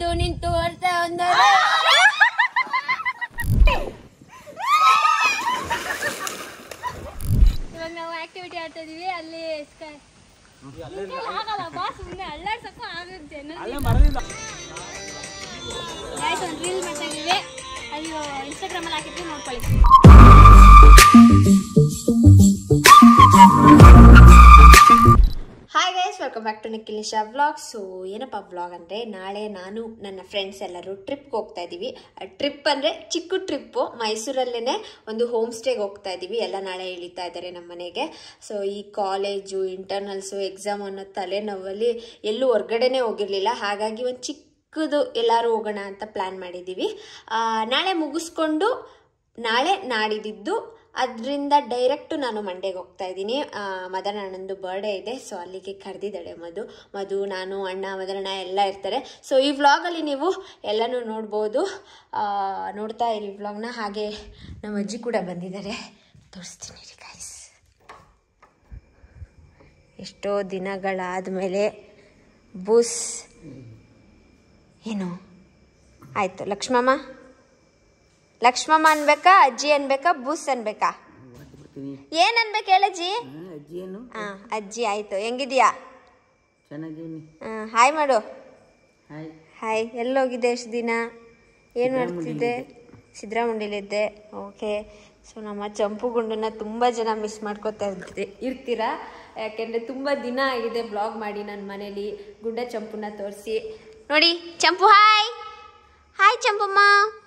ನಿಂತು ನಿಂತು ವರ್ಷ ಒಂದು ಇವಾಗ ನಾವು ಆಕ್ಟಿವಿಟಿ ಆಡ್ತಾ ಇದೀವಿ ಅಲ್ಲಿ ಸ್ಕೈ ಆಗಲ್ಲ ಬಾ ಸುಮ್ಮನೆ ಅಲ್ಲಾಡ್ಸಕ್ಕೂ ಆಗುತ್ತೆ ಗಾಯ್ಸ್ ಒಂದು ರೀಲ್ ಮಾಡ್ತಾ ಇದೀವಿ ಅದು ಇನ್ಸ್ಟಾಗ್ರಾಮಲ್ಲಿ ಹಾಕಿರ್ತೀವಿ ನೋಡ್ಕೊಳ್ಳಿ hi guys welcome back to Nikhil Nisha vlog so ಏನಪ್ಪ ವ್ಲಾಗ್ ಅಂದರೆ ನಾಳೆ ನಾನು ನನ್ನ ಫ್ರೆಂಡ್ಸ್ ಎಲ್ಲರೂ ಟ್ರಿಪ್ಗೆ ಹೋಗ್ತಾ ಇದ್ದೀವಿ ಟ್ರಿಪ್ ಅಂದರೆ ಚಿಕ್ಕ ಟ್ರಿಪ್ಪು ಮೈಸೂರಲ್ಲೇ ಒಂದು ಹೋಮ್ ಸ್ಟೇಗೆ ಹೋಗ್ತಾ ಇದ್ದೀವಿ ಎಲ್ಲ ನಾಳೆ ಇಳಿತಾ ಇದ್ದಾರೆ ನಮ್ಮ ಮನೆಗೆ ಸೊ ಈ ಕಾಲೇಜು ಇಂಟರ್ನಲ್ಸು ಎಕ್ಸಾಮ್ ಅನ್ನೋ ತಲೆನೋವಲ್ಲಿ ಎಲ್ಲೂ ಹೊರ್ಗಡೆನೇ ಹೋಗಿರಲಿಲ್ಲ ಹಾಗಾಗಿ ಒಂದು ಚಿಕ್ಕದು ಎಲ್ಲರೂ ಹೋಗೋಣ ಅಂತ ಪ್ಲ್ಯಾನ್ ಮಾಡಿದ್ದೀವಿ ಆ, ನಾಳೆ ಮುಗಿಸ್ಕೊಂಡು ನಾಳೆ ನಾಡಿದ್ದು ಅದರಿಂದ ಡೈರೆಕ್ಟು ನಾನು ಮಂಡ್ಯಗೆ ಹೋಗ್ತಾ ಇದ್ದೀನಿ ಮದನ ಅಣ್ಣಂದು ಬರ್ಡೇ ಇದೆ ಸೊ ಅಲ್ಲಿಗೆ ಕರೆದಿದ್ದಾಳೆ ಮಧು ಮಧು ನಾನು ಅಣ್ಣ ಮದನಣ್ಣ ಎಲ್ಲ ಇರ್ತಾರೆ ಸೊ ಈ ವ್ಲಾಗಲ್ಲಿ ನೀವು ಎಲ್ಲನೂ ನೋಡ್ಬೋದು ಆ, ನೋಡ್ತಾ ಇರಿ ವ್ಲಾಗ್ನ ಹಾಗೆ ನಮ್ಮ ಅಜ್ಜಿ ಕೂಡ ಬಂದಿದ್ದಾರೆ ತೋರಿಸ್ತೀನಿ ರೀ ಗೈಸ್ ಎಷ್ಟೋ ದಿನಗಳಾದಮೇಲೆ ಬೂಸ್ ಏನು ಆಯಿತು ಲಕ್ಷ್ಮಮ್ಮ ಲಕ್ಷ್ಮಮ್ಮ ಅನ್ಬೇಕಾ ಅಜ್ಜಿ ಅನ್ಬೇಕಾ ಬೂಸ್ ಅನ್ಬೇಕಾ ಏನ್ ಅನ್ಬೇಕು ಹೇಳಜ್ಜಿ ಅಜ್ಜಿ ಏನು ಹಾ ಅಜ್ಜಿ ಆಯ್ತು ಹೆಂಗಿದ್ಯಾ ಚೆನ್ನಾಗಿವ್ನಿ ಹಾಯ್ ಮಾಡು ಹಾಯ್ ಹಾಯ್ ಎಲ್ಲೋಗಿದ್ದೆ ಎಷ್ಟು ದಿನ ಏನು ಮಾಡ್ತಿದ್ದೆ ಸಿದ್ದರಾಮುಂಡಿಲಿದ್ದೆ ಓಕೆ ಸೊ ನಮ್ಮ ಚಂಪು ಗುಂಡನ್ನ ತುಂಬ ಜನ ಮಿಸ್ ಮಾಡ್ಕೋತಾ ಇರ್ತಿ ಇರ್ತೀರಾ ಯಾಕೆಂದರೆ ತುಂಬ ದಿನ ಆಗಿದೆ ಬ್ಲಾಗ್ ಮಾಡಿ ನನ್ನ ಮನೇಲಿ ಗುಂಡ ಚಂಪುನ ತೋರಿಸಿ ನೋಡಿ Champu hi hi Champamma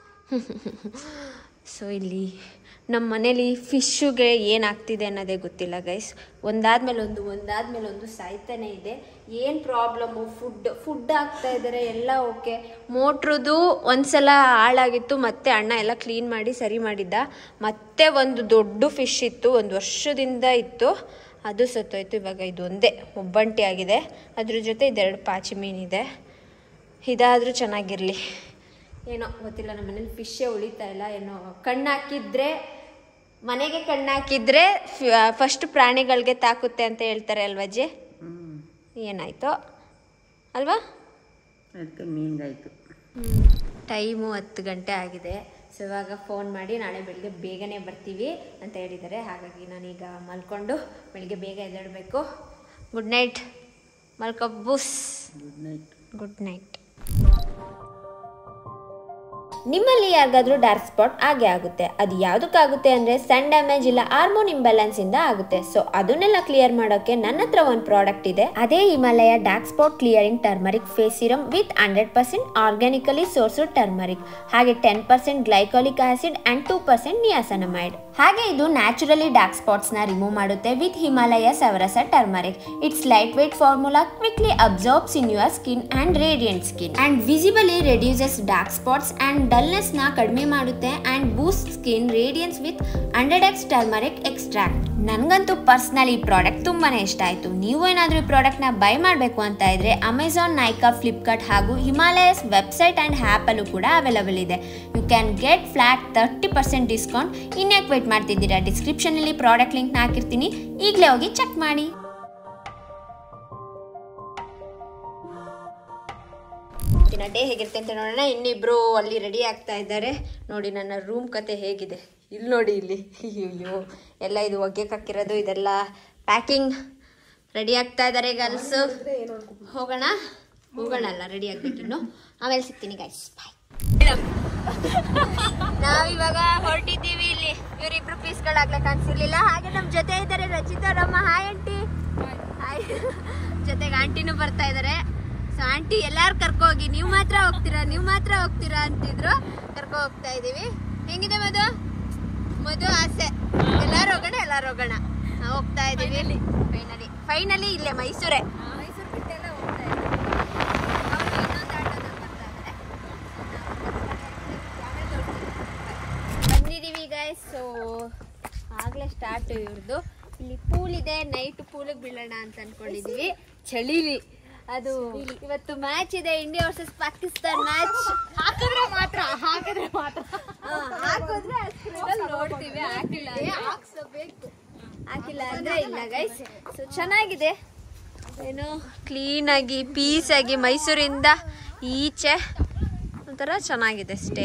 so ಇಲ್ಲಿ ನಮ್ಮ ಮನೇಲಿ ಫಿಶ್ಶುಗೆ ಏನಾಗ್ತಿದೆ ಅನ್ನೋದೇ ಗೊತ್ತಿಲ್ಲ ಗೈಸ್ ಒಂದಾದ್ಮೇಲೆ ಒಂದು ಒಂದಾದ್ಮೇಲೆ ಒಂದು ಸಾಯ್ತಾನೆ ಇದೆ ಏನು ಪ್ರಾಬ್ಲಮ್ಮು ಫುಡ್ ಫುಡ್ ಹಾಕ್ತಾ ಇದ್ದಾರೆ ಎಲ್ಲ ಓಕೆ ಮೋಟ್ರದು ಒಂದ್ಸಲ ಹಾಳಾಗಿತ್ತು ಮತ್ತೆ ಅಣ್ಣ ಎಲ್ಲ ಕ್ಲೀನ್ ಮಾಡಿ ಸರಿ ಮಾಡಿದ್ದ ಮತ್ತೆ ಒಂದು ದೊಡ್ಡ ಫಿಶ್ ಇತ್ತು ಒಂದು ವರ್ಷದಿಂದ ಇತ್ತು ಅದು ಸತ್ತೋಯ್ತು ಇವಾಗ ಇದು ಒಂದೇ ಒಬ್ಬಂಟಿ ಆಗಿದೆ ಅದ್ರ ಜೊತೆ ಇದೆರಡು ಪಾಚಿ ಮೀನಿದೆ ಇದಾದರೂ ಚೆನ್ನಾಗಿರಲಿ ಏನೋ ಗೊತ್ತಿಲ್ಲ ನಮ್ಮ ಮನೇಲಿ ಫಿಶ್ಶೇ ಉಳಿತಾ ಇಲ್ಲ ಏನೋ ಕಣ್ಣು ಹಾಕಿದ್ರೆ ಮನೆಗೆ ಕಣ್ಣು ಹಾಕಿದ್ರೆ ಫಸ್ಟ್ ಪ್ರಾಣಿಗಳಿಗೆ ತಾಕುತ್ತೆ ಅಂತ ಹೇಳ್ತಾರೆ ಅಲ್ವಜ್ಜಿ ಹ್ಞೂ ಏನಾಯ್ತು ಅಲ್ವಾ ಅದಕ್ಕೆ ಮೀನ್ಗಾಯ್ತು ಟೈಮು ಹತ್ತು ಗಂಟೆ ಆಗಿದೆ ಸೊ ಇವಾಗ ಫೋನ್ ಮಾಡಿ ನಾಳೆ ಬೆಳಿಗ್ಗೆ ಬೇಗನೆ ಬರ್ತೀವಿ ಅಂತ ಹೇಳಿದ್ದಾರೆ ಹಾಗಾಗಿ ನಾನೀಗ ಮಲ್ಕೊಂಡು ಬೆಳಿಗ್ಗೆ ಬೇಗ ಎದ್ದೇಳಬೇಕು ಗುಡ್ ನೈಟ್ ಮಲ್ಕೊ ಬೂಸ್ ಗುಡ್ ನೈಟ್ ಗುಡ್ ನೈಟ್ ನಿಮ್ಮಲ್ಲಿ ಯಾರಿಗಾದ್ರೂ ಡಾರ್ಕ್ ಸ್ಪಾಟ್ ಆಗೇ ಆಗುತ್ತೆ ಅದು ಯಾವುದಕ್ಕಾಗುತ್ತೆ ಅಂದರೆ ಸನ್ ಡ್ಯಾಮೇಜ್ ಇಲ್ಲ ಹಾರ್ಮೋನ್ ಇಂಬ್ಯಾಲೆನ್ಸ್ ಇಂದ ಆಗುತ್ತೆ ಸೊ ಅದನ್ನೆಲ್ಲ ಕ್ಲಿಯರ್ ಮಾಡೋಕೆ ನನ್ನ ಹತ್ರ ಒಂದು ಪ್ರಾಡಕ್ಟ್ ಇದೆ ಅದೇ Himalaya dark spot clearing turmeric face serum with hundred percent organically source turmeric ಹಾಗೆ ten percent glycolic acid and two percent niacinamide ಹಾಗೆ ಇದು ನ್ಯಾಚುರಲಿ ಡಾರ್ಕ್ ಸ್ಪಾಟ್ಸ್ ನ ರಿಮೂವ್ ಮಾಡುತ್ತೆ ವಿತ್ ಹಿಮಾಲಯ ಸವರಸ turmeric it's lightweight formula quickly absorbs in your skin and radiant skin and visibly reduces dark spots and dullness ನ ಕಡಿಮೆ ಮಾಡುತ್ತೆ and boost skin radiance with hundred X turmeric extract ನನಗಂತೂ personally ಈ product ತುಂಬಾನೇ ಇಷ್ಟ ಆಯ್ತು ನೀವು ಏನಾದರೂ ಈ ಪ್ರಾಡಕ್ಟ್ ನ ಬೈ ಮಾಡಬೇಕು ಅಂತ ಇದ್ರೆ ಅಮೆಝಾನ್ ನೈಕಾ ಫ್ಲಿಪ್ಕಾರ್ಟ್ ಹಾಗೂ ಹಿಮಾಲಯಸ್ ವೆಬ್ಸೈಟ್ ಅಂಡ್ ಆ್ಯಪ್ ಅಲ್ಲೂ ಕೂಡ ಅವೈಲಬಲ್ ಇದೆ you can get flat thirty percent discount ಇನ್ಯಾಕೆ ವೇಟ್ ಮಾಡ್ತಿದ್ದೀರಾ ಡಿಸ್ಕ್ರಿಪ್ಷನ್ ಅಲ್ಲಿ ಪ್ರಾಡಕ್ಟ್ ಲಿಂಕ್ ಹಾಕಿರ್ತೀನಿ ಈಗಲೇ ಹೋಗಿ ಚೆಕ್ ಮಾಡಿ ದಿನ ಡೇ ಹೇಗಿರುತ್ತೆ ಅಂತ ನೋಡೋಣ ಇನ್ನಿಬ್ರು ಅಲ್ಲಿ ರೆಡಿ ಆಗ್ತಾ ಇದ್ದಾರೆ ನೋಡಿ ನನ್ನ ರೂಮ್ ಕತೆ ಹೇಗಿದೆ ಇಲ್ಲಿ ನೋಡಿ ಇಲ್ಲಿ ಅಯ್ಯೋ ಎಲ್ಲ ಇದು ಒಗ್ಗೆಕ್ ಹಾಕಿರೋದು ಇದೆಲ್ಲ ಪ್ಯಾಕಿಂಗ್ ರೆಡಿ ಆಗ್ತಾ ಇದ್ದಾರೆ ಗರ್ಲ್ಸ್ ಹೋಗೋಣ ಹೋಗೋಣ ಅಲ್ಲ ರೆಡಿ ಆಗ್ಬೇಕಿನ್ನು ಆಮೇಲೆ ಸಿಗ್ತೀನಿ ಗೈಸ್ ಬಾಯ್ ನಾವಿವಾಗ ಹೊರಟಿದ್ದೀವಿ ಇಲ್ಲಿ ಇವರಿಬ್ರು ಪೀಸ್ಗಳಾಗ್ಲೇ ಕಾಣಿಸಿರ್ಲಿಲ್ಲ ಹಾಗೆ ನಮ್ಮ ಜೊತೆ ಇದ್ದಾರೆ ರಚಿತಾ ರಮ್ಮ ಹಾಯ್ ಆಂಟಿ ಹಾಯ್ ಜೊತೆಗೆ ಆಂಟಿನೂ ಬರ್ತಾ ಇದ್ದಾರೆ ಸೊ ಆಂಟಿ ಎಲ್ಲಾರು ಕರ್ಕೊ ಹೋಗಿ ನೀವು ಮಾತ್ರ ಹೋಗ್ತೀರಾ ನೀವು ಮಾತ್ರ ಹೋಗ್ತೀರಾ ಅಂತಿದ್ರು ಕರ್ಕೊ ಹೋಗ್ತಾ ಇದೀವಿ ಹೆಂಗಿದೆ ಮಧು ಮಧು ಆಸೆ ಎಲ್ಲಾರು ಹೋಗೋಣ ಎಲ್ಲಾರು ಹೋಗೋಣ ನಾವು ಹೋಗ್ತಾ ಇದೀವಿ ಫೈನಲಿ ಫೈನಲಿ ಇಲ್ಲೇ ಮೈಸೂರೇ ಮೈಸೂರು ಬಿಟ್ಟೆಲ್ಲ ಹೋಗ್ತಾ ಬಂದಿದೀವಿ ಗೈಸ್ ಸೊ ಆಗ್ಲೇ ಸ್ಟಾರ್ಟ್ ಇವ್ರದ್ದು ಇಲ್ಲಿ ಪೂಲ್ ಇದೆ ನೈಟ್ ಪೂಲಿಗೆ ಬೀಳೋಣ ಅಂತ ಅನ್ಕೊಂಡಿದೀವಿ ಚಳಿಲಿ ಅದು ಇವತ್ತು ಮ್ಯಾಚ್ ಇದೆ ಇಂಡಿಯಾ ವರ್ಸಸ್ ಪಾಕಿಸ್ತಾನ್ ಮ್ಯಾಚ್ ಹಾಕಿದ್ರೆ ಮಾತ್ರ ಹಾಕಿದ್ರೆ ಮಾತ್ರ ಹಾಕಿದ್ರೆ ನೋಡ್ತೀವಿ ಹಾಕಿಲ್ಲ ಹಾಕ್ಸಬೇಕು ಹಾಕಿಲ್ಲ ಅಂದ್ರೆ ಇಲ್ಲ ಗೈಸ್ ಸೊ ಚೆನ್ನಾಗಿದೆ ಏನು ಕ್ಲೀನಾಗಿ ಪೀಸಾಗಿ ಮೈಸೂರಿಂದ ಈಚೆ ಒಂಥರ ಚೆನ್ನಾಗಿದೆ ಸ್ಟೇ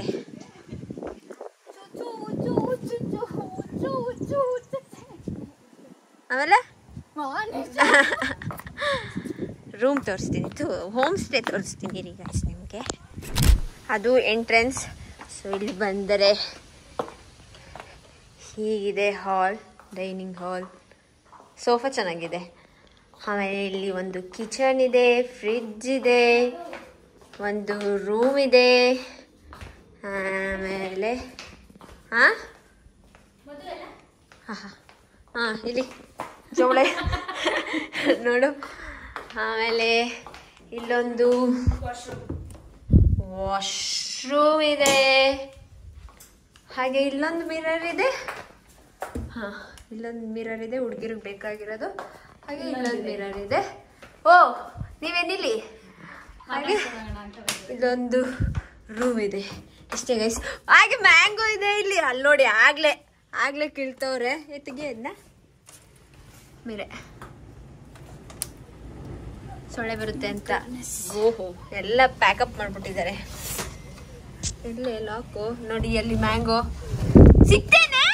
ಆಮೇಲೆ ರೂಮ್ ತೋರಿಸ್ತೀನಿ ತು ಹೋಮ್ ಸ್ಟೇ ತೋರಿಸ್ತೀನಿ ರೀ ಗೈಸ್ ನಿಮಗೆ ಅದು ಎಂಟ್ರೆನ್ಸ್ ಸೊ ಇಲ್ಲಿ ಬಂದರೆ ಹೀಗಿದೆ ಹಾಲ್ ಡೈನಿಂಗ್ ಹಾಲ್ ಸೋಫಾ ಚೆನ್ನಾಗಿದೆ ಆಮೇಲೆ ಇಲ್ಲಿ ಒಂದು ಕಿಚನ್ ಇದೆ ಫ್ರಿಡ್ಜ್ ಇದೆ ಒಂದು ರೂಮ್ ಇದೆ ಆಮೇಲೆ ಹಾಂ ಹಾಂ ಹಾಂ ಹಾಂ ಇಲ್ಲಿ ಜೋಳೆ ನೋಡು ಆಮೇಲೆ ಇಲ್ಲೊಂದು ವಾಶ್ರೂಮ್ ಇದೆ ಹಾಗೆ ಇಲ್ಲೊಂದು ಮಿರರ್ ಇದೆ ಹಾಂ ಇಲ್ಲೊಂದು ಮಿರರ್ ಇದೆ ಹುಡುಗಿರಿಗೆ ಬೇಕಾಗಿರೋದು ಹಾಗೆ ಇಲ್ಲೊಂದು ಮಿರರ್ ಇದೆ ಓ ನೀವೇನಿಲ್ಲಿ ಹಾಗೆ ಇಲ್ಲೊಂದು ರೂಮ್ ಇದೆ ಇಷ್ಟೇ ಗೈಸ್ ಹಾಗೆ ಮ್ಯಾಂಗೋ ಇದೆ ಇಲ್ಲಿ ಅಲ್ಲಿ ನೋಡಿ ಆಗ್ಲೇ ಆಗ್ಲೇ ಕೀಳ್ತವ್ರೆ ಎತ್ತಿಗೆ ಅದನ್ನ ಮೀರೆ ಸೊಳ್ಳೆ ಬರುತ್ತೆ ಅಂತ ಓಹೋ ಎಲ್ಲ ಪ್ಯಾಕಪ್ ಮಾಡ್ಬಿಟ್ಟಿದ್ದಾರೆ ಇಲ್ಲೇ ಲಾಕು ನೋಡಿ ಅಲ್ಲಿ ಮ್ಯಾಂಗೋ ಸಿಗ್ತೇನೆ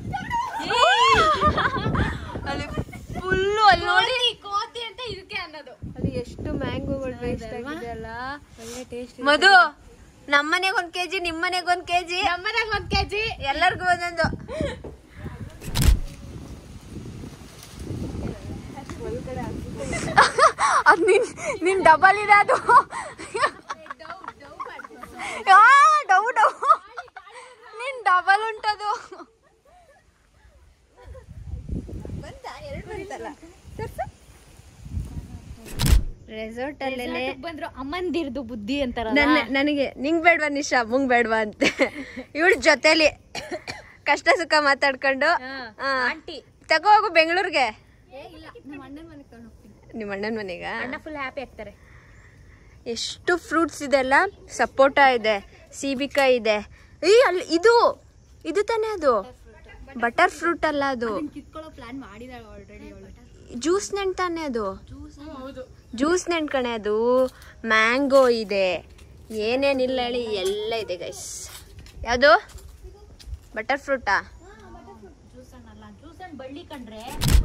ಅಲ್ಲಿ ಫುಲ್ಲು ಅಲ್ಲಿ ನೋಡಿ ಕೋತಿ ಅಂತ ಇದಕ್ಕೆ ಅನ್ನೋದು ಅಲ್ಲಿ ಎಷ್ಟು ಮ್ಯಾಂಗೋಗಳು ವೇಸ್ಟ್ ಆಗಿದೆ ಅಲ್ಲ ಒಳ್ಳೆ ಟೇಸ್ಟ್ ಮಧು ನಮ್ಮನೆಗೆ ಒಂದ್ ಕೆಜಿ ನಿಮ್ಮನೆಗೆ ಒಂದ್ ಕೆಜಿ ನಮ್ಮನೆಗೆ ಒಂದ್ ಕೆಜಿ ಎಲ್ಲರಿಗೂ ಒಂದೊಂದು ಅದ್ ನಿನ್ ನಿನ್ ಡಬಲ್ ಇದೆ ಅದು ಆ, ಡವ್ ಡವ್ ನಿನ್ ಡಬಲ್ ಉಂಟದು ರೆಸಾರ್ಟ್ ಅಲ್ಲೇನೆ ಬಂದ್ರು ಅಮ್ಮಂದಿರ್ದು ಬುದ್ಧಿ ಅಂತಾರ ನನ್ನ ನನಗೆ ನಿಂಗ್ ಬೇಡ್ವಾ ನಿಶಾ ಮುಂಗ್ ಬೇಡ್ವಾ ಅಂತೆ ಇವಳ ಜೊತೆಲಿ ಕಷ್ಟ ಸುಖ ಮಾತಾಡ್ಕೊಂಡು ಆ, ಆಂಟಿ ತಗೋ ಹೋಗು ಬೆಂಗಳೂರಿಗೆ ಇಲ್ಲ ನಮ್ಮ ಅಣ್ಣನ ಮನೆಗೆ ತಗೊಂಡು ಹೋಗ್ತೀನಿ ನಿಮ್ಮ ಅಣ್ಣನ ಮನೆಗ ಅಣ್ಣ ಫುಲ್ ಹ್ಯಾಪಿ ಆಗ್ತಾರೆ ಎಷ್ಟು ಫ್ರೂಟ್ಸ್ ಇದೆ ಅಲ್ಲ ಸಪೋಟ ಇದೆ ಸೀಬಿಕಾಯಿ ಇದೆ ಈ ಅಲ್ಲಿ ಇದು ಇದು ತಾನೇ ಅದು ಬಟರ್ ಫ್ರೂಟ್ ಅಲ್ಲ ಅದು ಕಿತ್ಕೊಳ್ಳೋ ಪ್ಲಾನ್ ಮಾಡಿದಾಳೆ ಆಲ್ರೆಡಿ ಅವಳು ಜ್ಯೂಸ್ ನೆಣ್ ತಾನೇ ಅದು ಹೌದು ಜ್ಯೂಸ್ ನೆಣ್ ಕಣೆ ಅದು ಮ್ಯಾಂಗೋ ಇದೆ ಏನೇನಿಲ್ಲ ಹೇಳಿ ಎಲ್ಲ ಇದೆ ಗೈಸ್ ಯಾವುದು ಬಟರ್ ಫ್ರೂಟಾ ಜ್ಯೂಸ್ ಹಣ್ಣು ಅಲ್ಲ ಜ್ಯೂಸ್ ಹಣ್ಣು ಬಳ್ಳಿ ಕಂಡ್ರೆ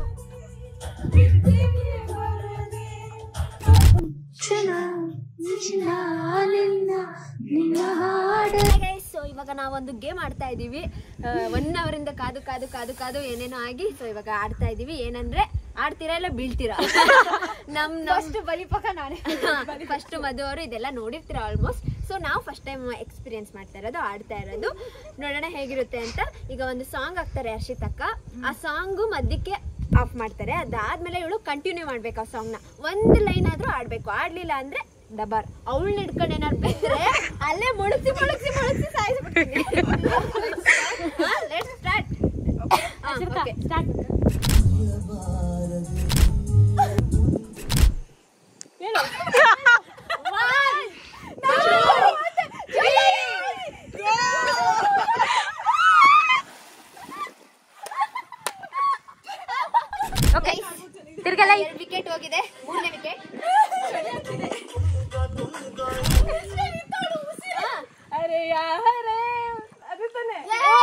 ಸೊ ಇವಾಗ ನಾವೊಂದು ಗೇಮ್ ಆಡ್ತಾ ಇದೀವಿ ಒನ್ ಅವರ್ ಇಂದ ಕಾದು ಕಾದು ಕಾದು ಕಾದು ಏನೇನೋ ಆಗಿ ಸೊ ಇವಾಗ ಆಡ್ತಾ ಇದೀವಿ ಏನಂದ್ರೆ ಆಡ್ತೀರಾ ಇಲ್ಲ ಬೀಳ್ತೀರಾ ನಮ್ ಫಸ್ಟ್ ಬಲಿಪಕ್ಕ ನಾನೇ ಫಸ್ಟ್ ಮಧು ಅವರು ಇದೆಲ್ಲ ನೋಡಿರ್ತೀರ ಆಲ್ಮೋಸ್ಟ್ ಸೊ ನಾವು ಫಸ್ಟ್ ಟೈಮ್ ಎಕ್ಸ್ಪೀರಿಯನ್ಸ್ ಮಾಡ್ತಾ ಇರೋದು ಆಡ್ತಾ ಇರೋದು ನೋಡೋಣ ಹೇಗಿರುತ್ತೆ ಅಂತ ಈಗ ಒಂದು ಸಾಂಗ್ ಹಾಕ್ತಾರೆ ಹರ್ಷಿತಕ್ಕ ಆ ಸಾಂಗು ಮಧ್ಯಕ್ಕೆ ಆಫ್ ಮಾಡ್ತಾರೆ ಅದಾದ್ಮೇಲೆ ಇವಳು ಕಂಟಿನ್ಯೂ ಮಾಡ್ಬೇಕು ಆ ಸಾಂಗ್ನ ಒಂದು ಲೈನ್ ಆದ್ರೂ ಆಡ್ಬೇಕು ಆಡ್ಲಿಲ್ಲ ಅಂದ್ರೆ ಡಬರ್ ಅವಳನ್ನ ಹಿಡ್ಕೊಂಡು ಏನಾದ್ರು ಬಿದ್ರೆ ಅಲ್ಲೇ ಮುಳುಗ್ಸಿ ಮುಳುಗ್ಸಿ ಮುಳುಗ್ಸಿ ಸಾಯಿಸ್ಬಿಡ್ತೀನಿ ಲೆಟ್ಸ್ ಸ್ಟಾರ್ಟ್ ಸ್ಟಾರ್ಟ್ ಓಕೆ ತಿರ್ಗಲ್ಲ ಎರಡು ವಿಕೆಟ್ ಹೋಗಿದೆ ಮೂರನೇ ವಿಕೆಟ್ ಅರೆ ಯಾರೇ ಅದು ತಾನೆ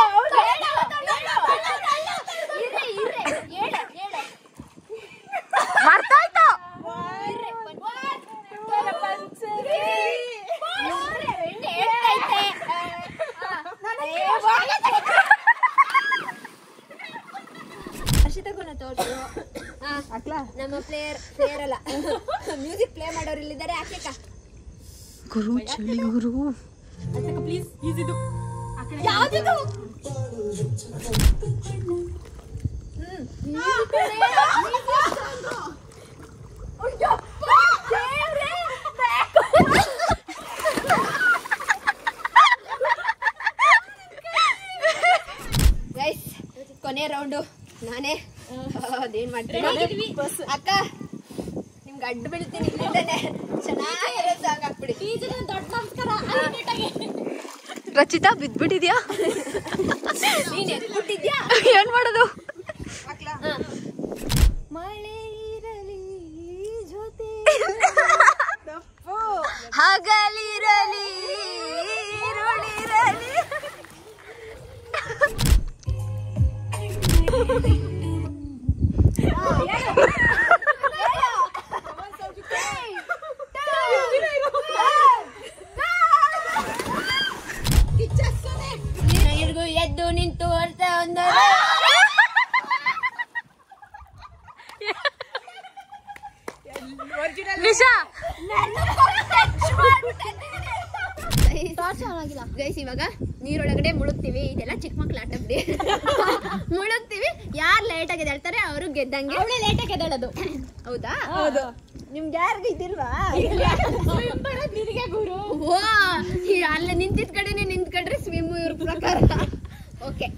ಮರ್ತಾಯ್ತು ಹರ್ಷಿತಕ್ಕೂನ ತೋರ್ಸು ನಮ್ಮ ಪ್ಲೇಯರ್ ಪ್ಲೇಯರ್ ಅಲ್ಲ ಮ್ಯೂಸಿಕ್ ಪ್ಲೇ ಮಾಡೋರು ಇಲ್ಲಿದ್ದಾರೆ ಯಾಕೆ ಗುರು ಚಳಿ ಗುರು ಪ್ಲೀಸ್ ಈಸಿದು ಯಾವ್ದಿದು ಗೈಸ್ ಕೊನೆ ರೌಂಡು ನಾನೇ ಅದೇನ್ ಮಾಡ್ತೀನಿ ಅಕ್ಕ ನಿಮ್ಗೆ ಅಡ್ಡು ಬೀಳ್ತೀನಿ ಇಲ್ಲಿಂದಾನೆ ಚೆನ್ನಾಗಿರೋ ಸಾಂಗ್ ಹಾಕ್ಬಿಡಿ ದೊಡ್ಡ ನಮಸ್ಕಾರ ರಚಿತಾ ಬಿದ್ಬಿಟ್ಟಿದ್ಯಾ ನೀನ್ ಎದ್ಬಿಟ್ಟಿದ್ಯಾ ಏನ್ ಮಾಡೋದು ಮಳೆ ಇರಲಿ ಜೊತೆ ಹಗಲಿರಲಿ ನಿಶಾ ಗೈಸ್ ಇವಾಗ ನೀರೊಳಗಡೆ ಮುಳುಗ್ತೀವಿ ಇದೆಲ್ಲ ಚಿಕ್ಕ ಮಕ್ಳು ಆಟ ಬಿಡಿ ಮುಳುಗ್ತೀವಿ ಯಾರು ಲೇಟ್ ಆಗಿ ಎದ್ದೇಳ್ತಾರೆ ಅವರು ಗೆದ್ದಂಗೆ ಅವಳೇ ಲೇಟ್ ಆಗಿ ಎದ್ದೇಳೋದು ಹೌದಾ ಹೌದು ನಿಮ್ಗೆ ಯಾರಿಗೂ ಇದಿಲ್ವಾ ನಿನಗೆ ಗುರು ಓ ಈ ಅಲ್ಲೇ ನಿಂತಿದ್ ಕಡೆನೆ ನಿಂತ್ಕೊಂಡ್ರೆ ಸ್ವಿಮ್ ಇವ್ರ ಪ್ರಕಾರ okay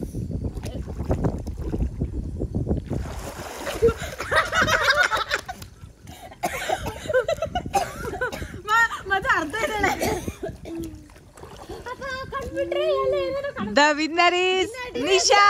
the winner is Nisha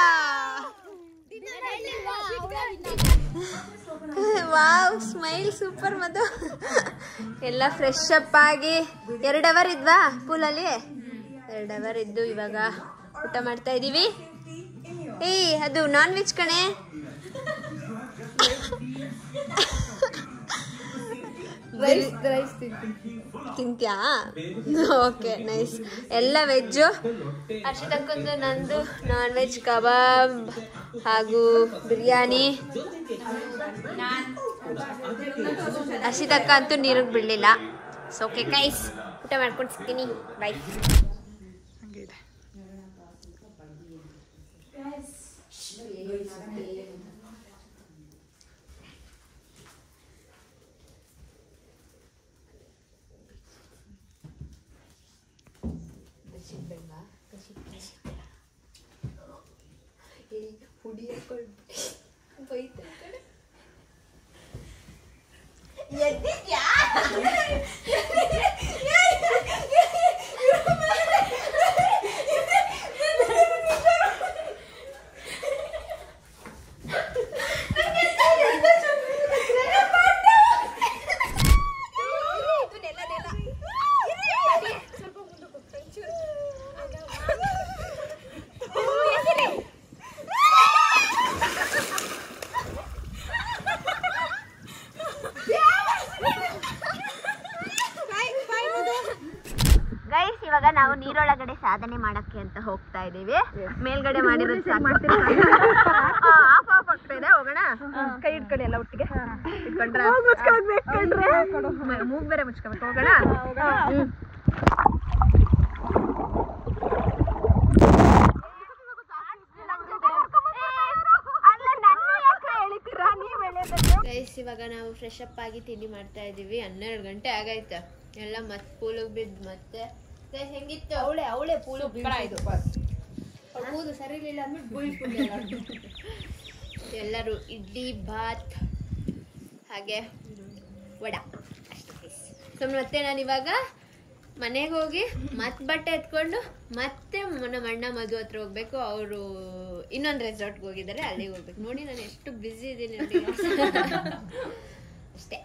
wow smile super Madhu ಎಲ್ಲ ಫ್ರೆಶ್ ಅಪ್ ಆಗಿ ಎರಡು ಅವರ್ ಇದ್ವಾ ಪೂಲಲ್ಲಿ ಎರಡು ಅವರ್ ಇದ್ದು ಇವಾಗ ಊಟ ಮಾಡ್ತಾ ಇದೀವಿ ಏಯ್ ಅದು ನಾನ್ ವೆಜ್ ಕಣೆ ತಿಂತ್ಯಾ ಓಕೆ ನೈಸ್ ಎಲ್ಲ ವೆಜ್ಜು ಅರ್ಷಿತಕ್ಕೊಂದು ನಂದು ನಾನ್ ವೆಜ್ ಕಬಾಬ್ ಹಾಗೂ ಬಿರಿಯಾನಿ ಹಸಿದಕ್ಕ ಅಂತೂ ನೀರಿಗೆ ಬಿಡಲಿಲ್ಲ ಸೊ ಓಕೆ ಕೈಸ್ ಊಟ ಮಾಡ್ಕೊಂಡು ಸಿಗ್ತೀನಿ ಬೈ ಗೈಸ್ ಇವಾಗ ನಾವು ನೀರೊಳಗಡೆ ಸಾಧನೆ ಮಾಡಕ್ಕೆ ಅಂತ ಹೋಗ್ತಾ ಇದೀವಿ ಮೇಲ್ಗಡೆ ಮಾಡಿರೋದು ಸಾಕು ಆಫ್ ಆಫ್ ಆಗ್ತಾ ಇದೆ ಹೋಗೋಣ ಕೈ ಇಟ್ಕೊಳ್ಳಿ ಎಲ್ಲ ಒಟ್ಟಿಗೆ ಇಟ್ಕೊಂಡ್ರೆ ಮೂಗ್ ಬೇರೆ ಮುಚ್ಕೋಬೇಕು ಹೋಗೋಣ ಹ್ಮ್. ಗೈಸ್ ಇವಾಗ ನಾವು ಫ್ರೆಶ್ ಅಪ್ ಆಗಿ ತಿಂಡಿ ಮಾಡ್ತಾ ಇದೀವಿ ಹನ್ನೆರಡು ಗಂಟೆ ಆಗೈತೆ ಎಲ್ಲ ಮತ್ತೆ ಪೂಲಿಗೆ ಬಿದ್ದು ಮತ್ತೆ ಗೈಸ್ ಹೆಂಗಿತ್ತು ಅವಳೆ ಅವಳೆ ಪೂಲು ಕೂದು ಸರಿ ಇರಲಿಲ್ಲ ಅಂದ್ಬಿಟ್ಟು ಎಲ್ಲರೂ ಇಡ್ಲಿ ಭಾತ್ ಹಾಗೆ ವಡ ಸೊ ಮತ್ತೆ ನಾನು ಇವಾಗ ಮನೆಗೆ ಹೋಗಿ ಮತ್ತೆ ಬಟ್ಟೆ ಎತ್ಕೊಂಡು ಮತ್ತೆ ನಮ್ಮ ಅಣ್ಣ ಮಧು ಹತ್ರ ಹೋಗ್ಬೇಕು ಅವರು ಇನ್ನೊಂದು ರೆಸಾರ್ಟ್ಗೆ ಹೋಗಿದ್ದಾರೆ ಅಲ್ಲಿಗೆ ಹೋಗ್ಬೇಕು ನೋಡಿ ನಾನು ಎಷ್ಟು ಬ್ಯುಸಿ ಇದ್ದೀನಿ ನೋಡಿ ಅಷ್ಟೇ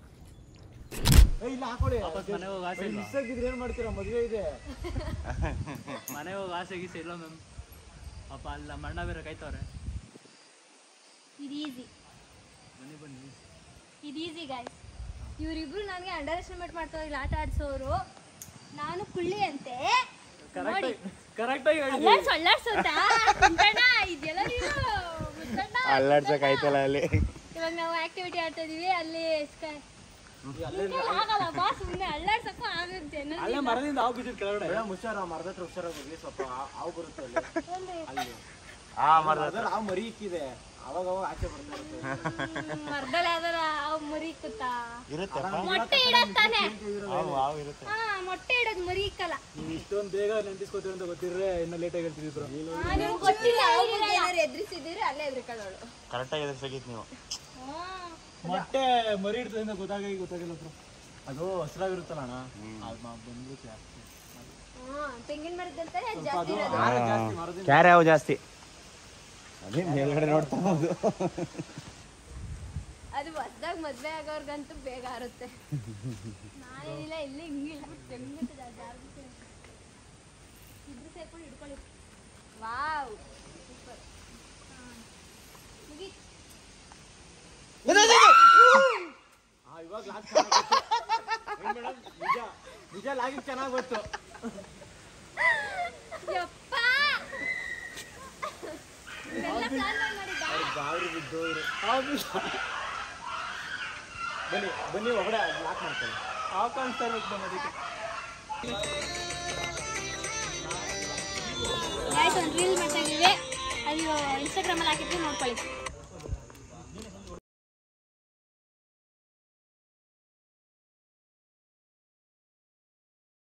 ವಾಪಸ್ ಮನೆಗೆ ಹೋಗಿ ಆಸೆ ಇಲ್ವಾ ಏನ್ ಮಾಡ್ತೀರಾ ಮದುವೆ ಇದೆ ಮನೆಗೆ ಹೋಗಿ ಆಸೆ ಗೀಸೆ ಇಲ್ಲ ಮ್ಯಾಮ್ ಪಾಪ ಅಲ್ಲ ನಮ್ಮ ಅಣ್ಣ ಬೇರೆ ಕಾಯ್ತವ್ರೆ ಇದು ಈಸಿ ಬನ್ನಿ ಬನ್ನಿ ಇದು ಈಸಿ ಗಾಯ್ಸ್ ಇವರಿಬ್ರು ನನಗೆ ಅಂಡರ್ ಎಸ್ಟಿಮೇಟ್ ಮಾಡ್ತಾ ಇಲ್ಲ ಆಟ ಆಡ್ಸೋರು ನಾನು ಕುಳ್ಳಿ ಅಂತೆ ನೋಡಿ ಕರೆಕ್ಟಾಗಿ ಹೇಳಿ ಅಲ್ಲಾಡ್ಸು ಅಲ್ಲಾಡ್ಸು ಅಂತ ಕುಂಟಣ್ಣ ಇದೆಲ್ಲ ನೀನು ಮುತ್ತಣ್ಣ ಅಲ್ಲಾಡ್ಸಕ್ ಆಯ್ತಲ್ಲ ಅಲ್ಲಿ ಇವಾಗ ನಾವು ಆಕ್ಟಿವಿಟಿ ಆಡ್ತಾ ಇದೀವಿ ಅಲ್ಲಿ ಸ್ಕೈ ಆಗಲ್ಲ ಬಾ ಸುಮ್ಮನೆ ಅಲ್ಲಾಡ್ಸಕ್ಕೂ ಆಗುತ್ತೆ ಅಲ್ಲೇ ಮರದಿಂದ ಹಾವು ಬಿದ್ದಿದ್ದು ಕೆಳಗಡೆ ಹುಷಾರ ಮರದ ಹತ್ರ ಹುಷಾರಾಗಿ ಹೋಗಿ ಸ್ವಲ್ಪ ಹಾವು ಬರುತ್ತೆ ಅಲ್ಲಿ ಅಲ್ಲಿ ಆ ಮರದ ಅದ್ರಲ್ಲಿ ಹಾವು ಮರಿ ಇಕ್ಕಿದೆ ಅವಾಗ ಅವಾಗ ಆಚೆ ಬರ್ತಾ ಇರುತ್ತೆ ಮರ್ದಲ್ಲ ಯಾವ್ದಾರ ಅವ್ ಮರಿ ಇಕ್ಕುತ್ತಾ ಇರುತ್ತಪ್ಪ ಮೊಟ್ಟೆ ಇಡತ್ತಾನೆ ಹಾವು ಹಾವು ಇರುತ್ತೆ ಹಾ ಮೊಟ್ಟೆ ಇಡೋದ್ ಮರಿ ಇಕ್ಕಲ್ಲ ನೀವು ಇಷ್ಟೊಂದು ಬೇಗ ನೆಂಟಿಸ್ಕೋತೀವಿ ಅಂತ ಗೊತ್ತಿದ್ರೆ ಇನ್ನೂ ಲೇಟಾಗಿ ಹೇಳ್ತೀವಿ ಬ್ರೋ ಆ, ನಿಮ್ಗ್ ಗೊತ್ತಿಲ್ಲ ಎದುರಿಸಿದ್ರೆ ಅಲ್ಲೇ ಎದ್ರಿಕೊಳ್ಳೋಳು ಕರೆಕ್ಟಾಗಿ ಎದುರಿಸಾಗಿತ್ತು ನೀವು ಮೊಟ್ಟೆ ಮರಿ ಇಡ್ತದೆ ಅಂತ ಗೊತ್ತಾಗಿ ಗೊತ್ತಾಗಿಲ್ಲ ಬ್ರೋ ಅದು ಹಸಿರಾಗಿರುತ್ತಲ್ಲ ಅಣ್ಣ ಅದು ಬಂದ್ಬಿಟ್ಟು ಜಾಸ್ತಿ ತೆಂಗಿನ ಮರದಂತಾನೆ ಜಾಸ್ತಿ ಇರೋದು ಖಾರ ಜಾಸ್ತಿ ಮರದಿಂದ ಕ್ಯಾರೆ ಹಾವು ಜಾಸ್ತಿ ಅದೇ ಮೇಲ್ಗಡೆ ನೋಡ್ತಾ ಹೋದು ಅದು ಹೊಸ್ದಾಗ ಮದ್ವೆ ಆಗೋರ್ಗಂತೂ ಬೇಗ ಆರುತ್ತೆ ನಾನೇನಿಲ್ಲ ಇಲ್ಲೇ ಹಿಂಗೆ ಇಟ್ಬಿಟ್ಟು ತೆಂಗಿನ ಜಾರ್ಬಿಟ್ಟು ಇಬ್ರು ಸೇರ್ಕೊಂಡು ಹಿಡ್ಕೊಳ್ಳಿ ವಾವ್ ಮುಗಿ ಆ, ಇವಾಗ ಲಾಕ್ ಚೆನ್ನಾಗಿ ಮೇಡಮ್ ನಿಜ ನಿಜ ಲಾಗಿ ಚೆನ್ನಾಗಿ ಗೊತ್ತು ಯಪ್ಪ ಇದೆಲ್ಲ plan ಮಾಡಿದ್ದಾ? ಗಾಬರಿ ಬಿದ್ದೋದ್ರು ಬನ್ನಿ ಬನ್ನಿ ಒಳಗಡೆ ಲಾಕ್ ಮಾಡ್ಕೊಳ್ಳಿ ಆ ಕಾಣಿಸ್ತಾ ಇರ್ಬೇಕು ಬನ್ನಿ ಅದಕ್ಕೆ ಆಯ್ತು ಒಂದು ರೀಲ್ ಮಾಡ್ತಾ ಇದೀವಿ ಅದು ಇನ್ಸ್ಟಾಗ್ರಾಮಲ್ಲಿ ಹಾಕಿದ್ವಿ ನೋಡ್ಕೊಳ್ಳಿ